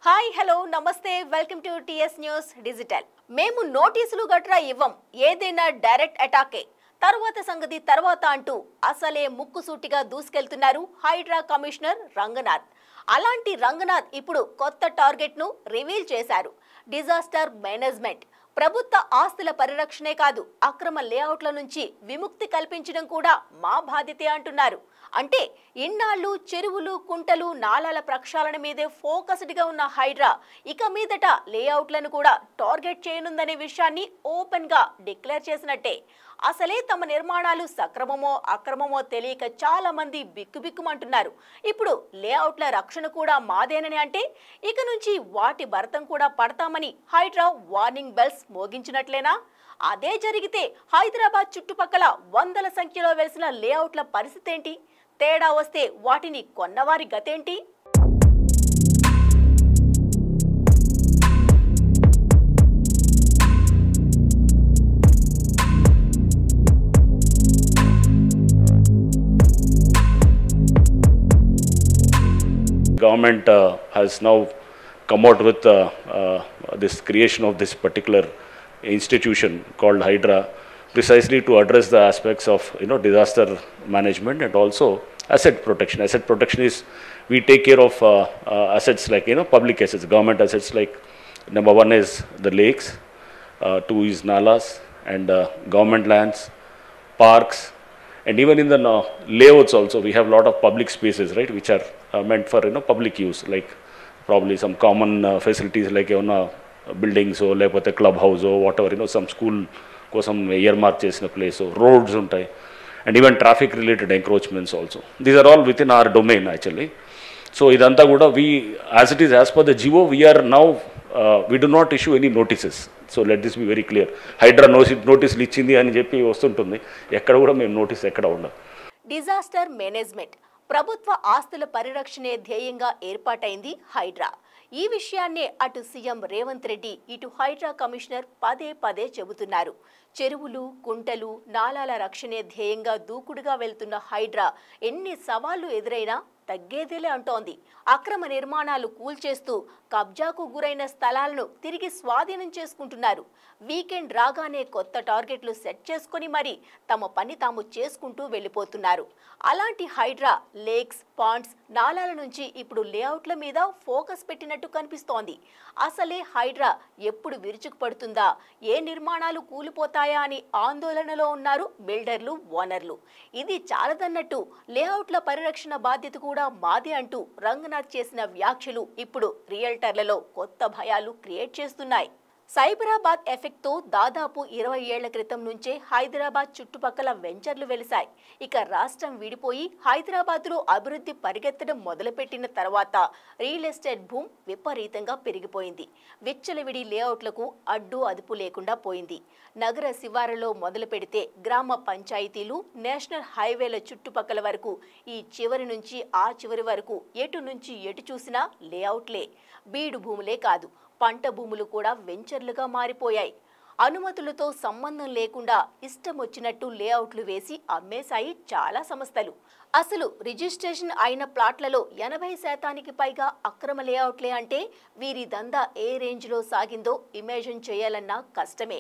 Hi hello నమస్తే welcome to TS news digital మేము నోటీసులు గట్రా ఇవ్వం ఏదైనా డైరెక్ట్ అటాకే తర్వాత సంగతి తర్వాత అంటూ అసలే ముక్కుసూటిగా దూసుకెళ్తున్నారు హైడ్రా కమిషనర్ రంగనాథ్ అలాంటి రంగనాథ్ ఇప్పుడు కొత్త టార్గెట్ ను రివీల్ చేశారు డిజాస్టర్ మేనేజ్మెంట్ ప్రభుత్వ ఆస్తుల పరిరక్షణే కాదు అక్రమ లేఅవుట్ల నుంచి విముక్తి కల్పించడం కూడా మా బాధ్యతే అంటున్నారు అంటే ఇన్నాళ్ళు చెరువులు కుంటలు నాలాల ప్రక్షాళన మీదే ఫోకస్డ్ గా ఉన్న హైడ్రా ఇక మీదట లేఅవుట్లను కూడా టార్గెట్ చేయనుందనే విషయాన్ని ఓపెన్ గా డిక్లేర్ చేసినట్టే అసలే తమ నిర్మాణాలు సక్రమమో అక్రమమో తెలియక చాలా మంది బిక్కుబిక్కుమంటున్నారు ఇప్పుడు లేఅవుట్ల రక్షణ కూడా మాదేనని అంటే ఇక నుంచి వాటి భరతం కూడా పడతామని హైడ్రా వార్నింగ్ బెల్స్ మోగించినట్లేనా అదే జరిగితే హైదరాబాద్ చుట్టుపక్కల వందల సంఖ్యలో వెలిసిన లేఅవుట్ల పరిస్థితి ఏంటి తేడా వస్తే వాటిని కొన్నవారి గతేంటి government uh, has now come out with uh, uh, this creation of this particular institution called Hydra, precisely to address the aspects of you know disaster management and also asset protection. Asset protection is we take care of uh, uh, assets like you know public assets, government assets like number one is the lakes, uh, two is nalas and uh, government lands, parks, and even in the uh, layouts also we have a lot of public spaces right which are uh, meant for you know public use like probably some common uh, facilities like ఏమన్నా buildings లేకపోతే club house whatever you know some school కోసం year mark చేసిన place roads ఉంటాయి and even traffic related encroachments also these are all within our domain actually so ఇదంతా కూడా we as it is as per the GO we are now we do not issue any notices so let this be very clear Hydraa నోసి నోటీసులు ఇచ్చింది అని చెప్పి వస్తుంటుంది ఎక్కడ కూడా మేము నోటీస్ ఎక్కడ ఉండదు డిజాస్టర్ మేనేజ్మెంట్ ప్రభుత్వ ఆస్తుల పరిరక్షణే ధ్యేయంగా ఏర్పాటైంది హైడ్రా ఈ విషయాన్నే అటు సీఎం రేవంత్ రెడ్డి ఇటు హైడ్రా కమిషనర్ పదే పదే చెబుతున్నారు చెరువులు కుంటలు నాలాల రక్షణే ధ్యేయంగా దూకుడుగా వెళ్తున్న హైడ్రా ఎన్ని సవాళ్లు ఎదురైనా తగ్గేదేలే అంటోంది అక్రమ నిర్మాణాలు కూల్చేస్తూ కబ్జాకు గురైన స్థలాలను తిరిగి స్వాధీనం చేసుకుంటున్నారు వీకెండ్ రాగానే కొత్త టార్గెట్లు సెట్ చేసుకుని మరి తమ పని తాము చేసుకుంటూ వెళ్ళిపోతున్నారు అలాంటి హైడ్రా లేక్స్ పాండ్స్ నాలాల నుంచి ఇప్పుడు లేఅవుట్ల మీద ఫోకస్ పెట్టినట్టు కనిపిస్తోంది అసలే హైడ్రా ఎప్పుడు విరుచుకుపడుతుందా ఏ నిర్మాణాలు కూలిపోతాయా అని ఆందోళనలో ఉన్నారు బిల్డర్లు ఓనర్లు ఇది చాలదన్నట్టు లేఅవుట్ల పరిరక్షణ బాధ్యత కూడా మాదే అంటూ రంగనాథ్ చేసిన వ్యాఖ్యలు ఇప్పుడు రియల్టర్లలో కొత్త భయాలు క్రియేట్ చేస్తున్నాయి సైబరాబాద్ ఎఫెక్ట్తో దాదాపు ఇరవై ఏళ్ల క్రితం నుంచే హైదరాబాద్ చుట్టుపక్కల వెంచర్లు వెలిశాయి ఇక రాష్ట్రం విడిపోయి హైదరాబాద్లో అభివృద్ధి పరిగెత్తడం మొదలుపెట్టిన తర్వాత రియల్ ఎస్టేట్ భూమ్ విపరీతంగా పెరిగిపోయింది విచ్చలవిడి లేఅవుట్లకు అడ్డు అదుపు లేకుండా పోయింది నగర శివారులో మొదలు పెడితే గ్రామ పంచాయతీలు నేషనల్ హైవేల చుట్టుపక్కల వరకు ఈ చివరి నుంచి ఆ చివరి వరకు ఎటు నుంచి ఎటు చూసినా లేఅవుట్లే బీడు భూములే కాదు పంట భూములు కూడా వెంచర్లుగా మారిపోయాయి అనుమతులతో సంబంధం లేకుండా ఇష్టం వచ్చినట్టు లేఅవుట్లు వేసి అమ్మేశాయి చాలా సంస్థలు అసలు రిజిస్ట్రేషన్ అయిన ప్లాట్లలో ఎనభై శాతానికి పైగా అక్రమ లేఅవుట్లే అంటే వీరి దందా ఏ రేంజ్లో సాగిందో ఇమేజిన్ చేయాలన్నా కష్టమే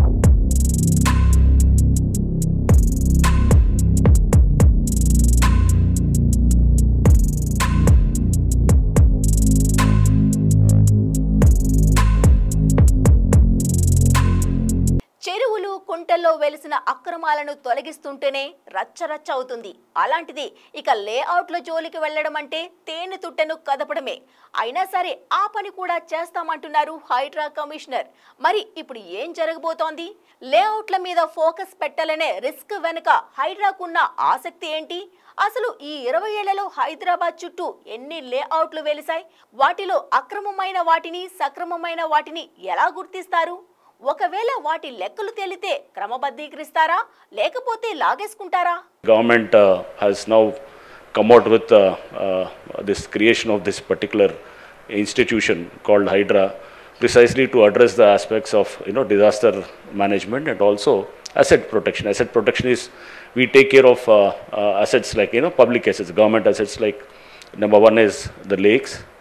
చెరువులు కుంటల్లో వెలిసిన అక్రమాలను తొలగిస్తుంటేనే రచ్చరచ్చ అవుతుంది అలాంటిది ఇక లేఅవుట్ల జోలికి వెళ్లడం అంటే తేనె తుట్టెను కదపడమే అయినా సరే ఆ పని కూడా చేస్తామంటున్నారు హైడ్రా కమిషనర్ మరి ఇప్పుడు ఏం జరగబోతోంది లేఅవుట్ల మీద ఫోకస్ పెట్టాలనే రిస్క్ వెనుక హైడ్రాకున్న ఆసక్తి ఏంటి అసలు ఈ ఇరవై ఏళ్లలో హైదరాబాద్ చుట్టూ ఎన్ని లేఅవుట్లు వెలిశాయి వాటిలో అక్రమమైన వాటిని సక్రమమైన వాటిని ఎలా గుర్తిస్తారు ఒకవేళ వాటి లెక్కలు తేలితే క్రమబద్ధీకరిస్తారా లేకపోతే లాగేసుకుంటారా government uh, has now come out with uh, uh, this creation of this particular institution called Hydra, precisely to address the aspects of you know disaster management and also asset protection. Asset protection is we take care of uh, uh, assets like you know public assets, government assets like number one is the lakes,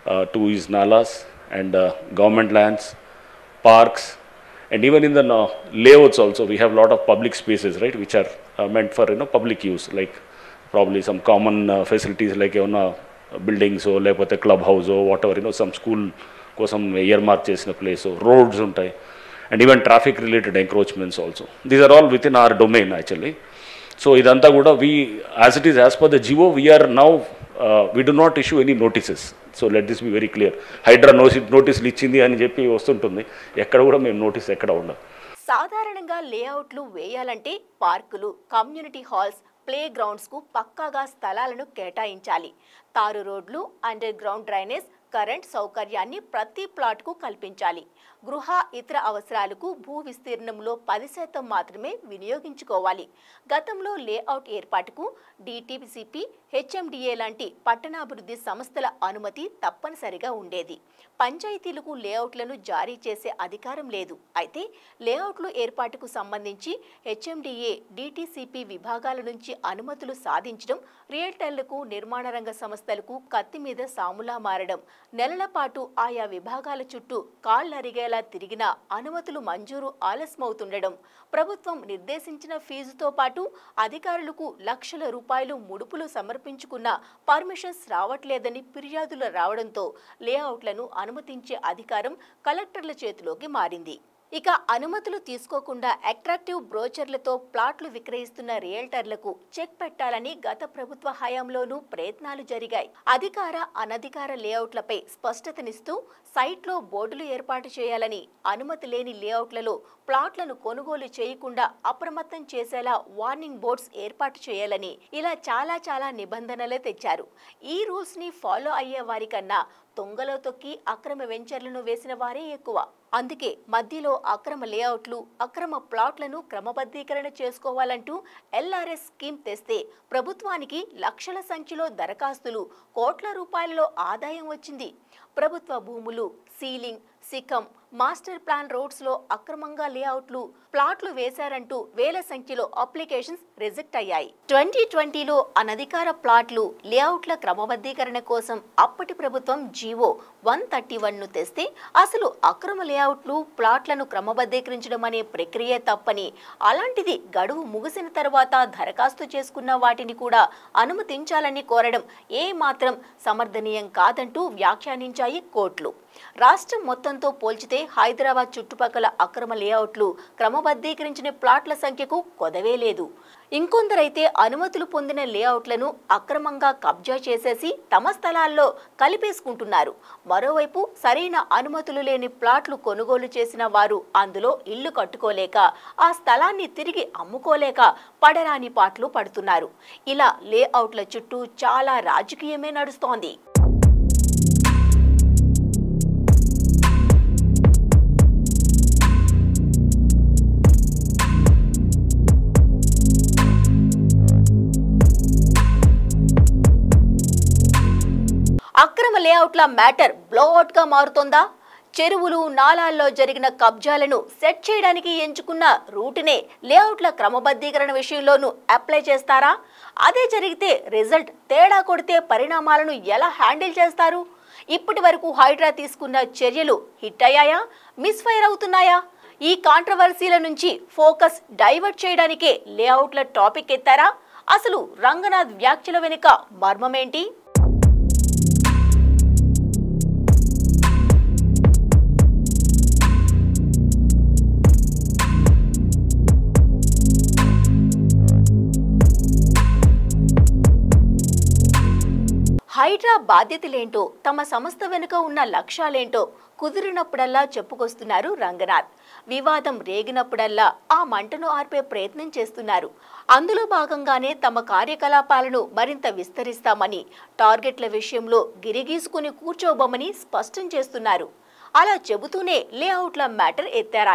uh, to use nalas and uh, government lands, parks, and even in the uh, layouts also we have a lot of public spaces, right, which are uh, meant for you know public use, like probably some common uh, facilities like ఏమన్నా buildings లేకపోతే club house what you know some school కోసం year mark చేసిన place roads ఉంటాయి and even traffic related encroachments also these are all within our domain actually so ఇదంతా కూడా we as it is as per the GO we are now we do not issue any notices so let this be very clear Hydraa నోసి నోటీసులు ఇచ్చింది అని చెప్పి వస్తుంటుంది ఎక్కడ కూడా మేము నోటీస్ ఎక్కడ ఉండదు సాధారణంగా లేఅవుట్లు వేయాలంటే పార్కులు కమ్యూనిటీ హాల్స్ ప్లే గ్రౌండ్స్కు పక్కాగా స్థలాలను కేటాయించాలి తారు రోడ్లు అండర్ గ్రౌండ్ డ్రైనేజ్ కరెంట్ సౌకర్యాన్ని ప్రతి ప్లాట్కు కల్పించాలి గృహ ఇతర అవసరాలకు భూ విస్తీర్ణంలో పది శాతం మాత్రమే వినియోగించుకోవాలి గతంలో లేఅవుట్ ఏర్పాటుకు డిటిసిపి హెచ్ఎండిఏ లాంటి పట్టణాభివృద్ధి సంస్థల అనుమతి తప్పనిసరిగా ఉండేది పంచాయతీలకు లేఅవుట్లను జారీ చేసే అధికారం లేదు అయితే లేఅవుట్లు ఏర్పాటుకు సంబంధించి హెచ్ఎండిఏ డిటిసిపి విభాగాల నుంచి అనుమతులు సాధించడం రియల్టర్లకు నిర్మాణ రంగ సంస్థలకు కత్తి మీద సాములా మారడం నెలల పాటు ఆయా విభాగాల చుట్టూ కాళ్ళరిగేలా తిరిగినా అనుమతులు మంజూరు ఆలస్యమవుతుండడం ప్రభుత్వం నిర్దేశించిన ఫీజుతో పాటు అధికారులకు లక్షల రూపాయలు ముడుపులు సమర్పించుకున్న పర్మిషన్స్ రావట్లేదని ఫిర్యాదులు రావడంతో లేఅవుట్లను అనుమతించే అధికారం కలెక్టర్ల చేతిలోకి మారింది ఇక అనుమతులు తీసుకోకుండా అట్రాక్టివ్ బ్రోచర్లతో ప్లాట్లు విక్రయిస్తున్న రియల్టర్లకు చెక్ పెట్టాలని గత ప్రభుత్వ హయాంలోనూ ప్రయత్నాలు జరిగాయి అధికార అనధికార లేఅవుట్లపై స్పష్టతనిస్తూ సైట్లో బోర్డులు ఏర్పాటు చేయాలని అనుమతి లేని లేఅవుట్లలో ప్లాట్లను కొనుగోలు చేయకుండా అప్రమత్తం చేసేలా వార్నింగ్ బోర్డ్స్ ఏర్పాటు చేయాలని ఇలా చాలా చాలా నిబంధనలే తెచ్చారు ఈ రూల్స్ ని ఫాలో అయ్యే వారికన్నా తొంగలో తొక్కి అక్రమ వెంచర్లను వేసిన వారే ఎక్కువ అందుకే మధ్యలో అక్రమ లేఅవుట్లు అక్రమ ప్లాట్లను క్రమబద్ధీకరణ చేసుకోవాలంటూ ఎల్ఆర్ఎస్ స్కీమ్ తెస్తే ప్రభుత్వానికి లక్షల సంఖ్యలో దరఖాస్తులు కోట్ల రూపాయలలో ఆదాయం వచ్చింది ప్రభుత్వ భూములు సీలింగ్ సికం మాస్టర్ ప్లాన్ రోడ్స్ లో అక్రమంగా లేఅవుట్లు ప్లాట్లు వేశారంటూ వేల సంఖ్యలో అప్లికేషన్స్ రిజెక్ట్ అయ్యాయి ట్వంటీ ట్వంటీలో అనధికార ప్లాట్లు లేఅవుట్ల క్రమబద్ధీకరణ కోసం అప్పటి ప్రభుత్వం జీవో వన్ థర్టీ వన్ ను తెస్తే అసలు అక్రమ లేఅవుట్లు ప్లాట్లను క్రమబద్ధీకరించడం అనే ప్రక్రియ తప్పని అలాంటిది గడువు ముగిసిన తర్వాత దరఖాస్తు చేసుకున్న వాటిని కూడా అనుమతించాలని కోరడం ఏ మాత్రం సమర్థనీయం కాదంటూ వ్యాఖ్యానించాయి కోర్టులు రాష్ట్రం మొత్తంతో పోల్చితే హైదరాబాద్ చుట్టుపక్కల అక్రమ లేఅవుట్లు క్రమబద్ధీకరించిన ప్లాట్ల సంఖ్యకు కొదవే లేదు ఇంకొందరైతే అనుమతులు పొందిన లేఅవుట్లను అక్రమంగా కబ్జా చేసేసి తమ స్థలాల్లో కలిపేసుకుంటున్నారు మరోవైపు సరైన అనుమతులు లేని ప్లాట్లు కొనుగోలు చేసిన వారు అందులో ఇల్లు కట్టుకోలేక ఆ స్థలాన్ని తిరిగి అమ్ముకోలేక పడరాని పాటలు పడుతున్నారు ఇలా లేఅవుట్ల చుట్టూ చాలా రాజకీయమే నడుస్తోంది అక్రమ లేఅవుట్ల మ్యాటర్ బ్లోఅవుట్ గా మారుతోందా చెరువులు నాలాల్లో జరిగిన కబ్జాలను సెట్ చేయడానికి ఎంచుకున్న రూటునే లేఅవుట్ల క్రమబద్ధీకరణ విషయంలోనూ అప్లై చేస్తారా అదే జరిగితే రిజల్ట్ తేడా కొడితే పరిణామాలను ఎలా హ్యాండిల్ చేస్తారు ఇప్పటి వరకు హైడ్రా తీసుకున్న చర్యలు హిట్ అయ్యాయా మిస్ఫైర్ అవుతున్నాయా ఈ కాంట్రవర్సీల నుంచి ఫోకస్ డైవర్ట్ చేయడానికే లేఅవుట్ల టాపిక్ ఎత్తారా అసలు రంగనాథ్ వ్యాఖ్యల వెనుక మర్మమేంటి హైడ్రా బాధ్యతలేంటో తమ సంస్థ వెనుక ఉన్న లక్ష్యాలేంటో కుదిరినప్పుడల్లా చెప్పుకొస్తున్నారు రంగనాథ్ వివాదం రేగినప్పుడల్లా ఆ మంటను ఆర్పే ప్రయత్నం చేస్తున్నారు అందులో భాగంగానే తమ కార్యకలాపాలను మరింత విస్తరిస్తామని టార్గెట్ల విషయంలో గిరిగీసుకుని కూర్చోబోమని స్పష్టం చేస్తున్నారు అలా చెబుతూనే లేఅవుట్ల మ్యాటర్ ఎత్తారాయన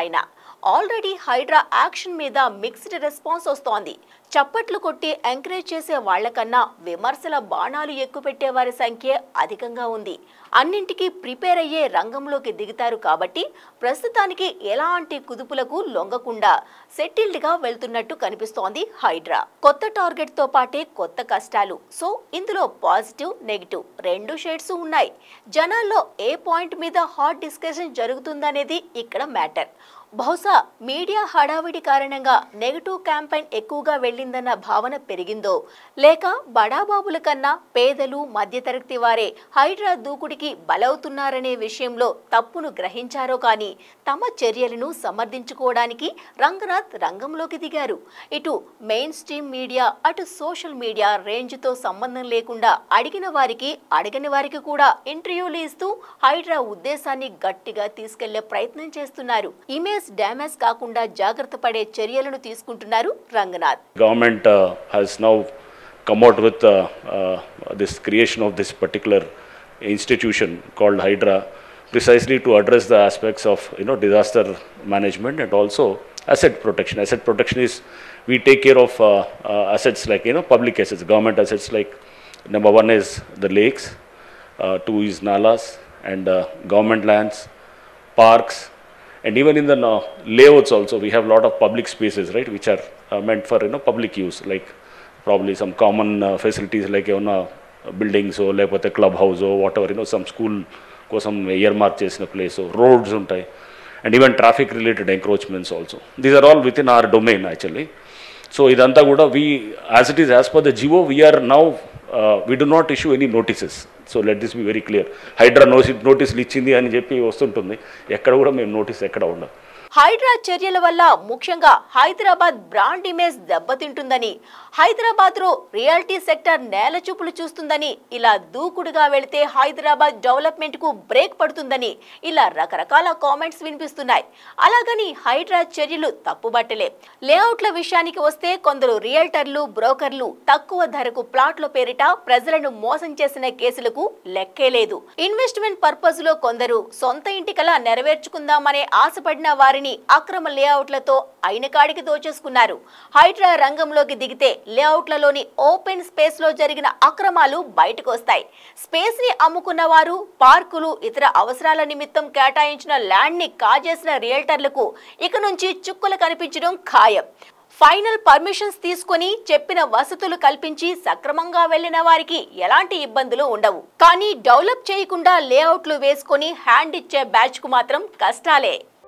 ఆల్రెడీ హైడ్రా యాక్షన్ మీద మిక్స్డ్ రెస్పాన్స్ వస్తోంది చప్పట్లు కొట్టి ఎంకరేజ్ చేసే వాళ్లకన్నా విమర్శల బాణాలు ఎక్కుపెట్టే వారి సంఖ్య అధికంగా ఉంది అన్నింటికీ ప్రిపేర్ అయ్యే రంగంలోకి దిగుతారు కాబట్టి ప్రస్తుతానికి ఎలాంటి కుదుపులకు లొంగకుండా సెటిల్డ్ గా వెళ్తున్నట్టు కనిపిస్తోంది హైడ్రా కొత్త టార్గెట్ తో పాటే కొత్త కష్టాలు సో ఇందులో పాజిటివ్ నెగిటివ్ రెండు షేడ్స్ ఉన్నాయి జనాల్లో ఏ పాయింట్ మీద హాట్ డిస్కషన్ జరుగుతుందనేది ఇక్కడ మ్యాటర్ బహుశా మీడియా హడావిడి కారణంగా నెగటివ్ క్యాంపెయిన్ ఎక్కువగా వెళ్ళిందన్న భావన పెరిగిందో లేక బడాబాబుల కన్నా పేదలు మధ్యతరగతి వారే హైడ్రా దూకుడికి బలవుతున్నారనే విషయంలో తప్పును గ్రహించారో కానీ తమ చర్యలను సమర్థించుకోవడానికి రంగనాథ్ రంగంలోకి దిగారు ఇటు మెయిన్ స్ట్రీమ్ మీడియా అటు సోషల్ మీడియా రేంజ్తో సంబంధం లేకుండా అడిగిన వారికి అడగని వారికి కూడా ఇంటర్వ్యూలు ఇస్తూ హైడ్రా ఉద్దేశాన్ని గట్టిగా తీసుకెళ్లే ప్రయత్నం చేస్తున్నారు ఇమేజ్ డ్యామేజ్ కాకుండా జాగ్రత్త పడే చర్యలను తీసుకుంటున్నారు Ranganath government uh, has now come out with uh, uh, this creation of this particular institution called Hydra, precisely to address the aspects of you know disaster management and also asset protection. Asset protection is we take care of uh, uh, assets like you know public assets, government assets like number one is the lakes, uh, two is nalas and uh, government lands, parks, and even in the uh, layouts also we have a lot of public spaces right which are uh, meant for you know public use like probably some common uh, facilities like ఏమన్నా buildings ఓ లేకపోతే club house whatever you know some school కోసం year mark చేసిన place roads ఉంటాయి and even traffic related encroachments also these are all within our domain actually so ఇదంతా కూడా we as it is as per the GO we are now we do not issue any notices so let this be very clear Hydraa నోసి నోటీసులు ఇచ్చింది అని చెప్పి వస్తుంటుంది ఎక్కడ కూడా మేము నోటీస్ ఎక్కడ ఉండదు హైడ్రా చర్యల వల్ల ముఖ్యంగా హైదరాబాద్ బ్రాండ్ ఇమేజ్ దెబ్బతింటుందని హైదరాబాద్ లో రియాలిటీ సెక్టర్ నేల చూపులు చూస్తుందని ఇలా దూకుడుగా వెళితే హైదరాబాద్ డెవలప్మెంట్ కు బ్రేక్ పడుతుందని ఇలా రకరకాల కామెంట్స్ వినిపిస్తున్నాయి అలాగని హైడ్రా చర్యలు తప్పుబట్టలే లేఅవుట్ల విషయానికి వస్తే కొందరు రియల్టర్లు బ్రోకర్లు తక్కువ ధరకు ప్లాట్ల పేరిట ప్రజలను మోసం చేసిన కేసులకు లెక్కే లేదు ఇన్వెస్ట్మెంట్ పర్పస్ లో కొందరు సొంత ఇంటి కల నెరవేర్చుకుందామనే ఆశపడిన వారిని అక్రమ లేఅవుట్లతో అయిన కాడికి దోచేసుకున్నారు హైడ్రా రంగంలోకి దిగితే లేఅవుట్లలోని ఓపెన్ స్పేస్ లో జరిగిన అక్రమాలు బయటకు వస్తాయి స్పేస్ ని అమ్ముకున్న వారు పార్కులు ఇతర అవసరాల నిమిత్తం కేటాయించిన ల్యాండ్ ని కాజేసిన రియల్టర్లకు ఇక నుంచి చుక్కలు కనిపించడం ఖాయం ఫైనల్ పర్మిషన్స్ తీసుకొని చెప్పిన వసతులు కల్పించి సక్రమంగా వెళ్లిన వారికి ఎలాంటి ఇబ్బందులు ఉండవు కానీ డెవలప్ చేయకుండా లేఅవుట్లు వేసుకొని హ్యాండ్ ఇచ్చే బ్యాచ్ కు మాత్రం కష్టాలే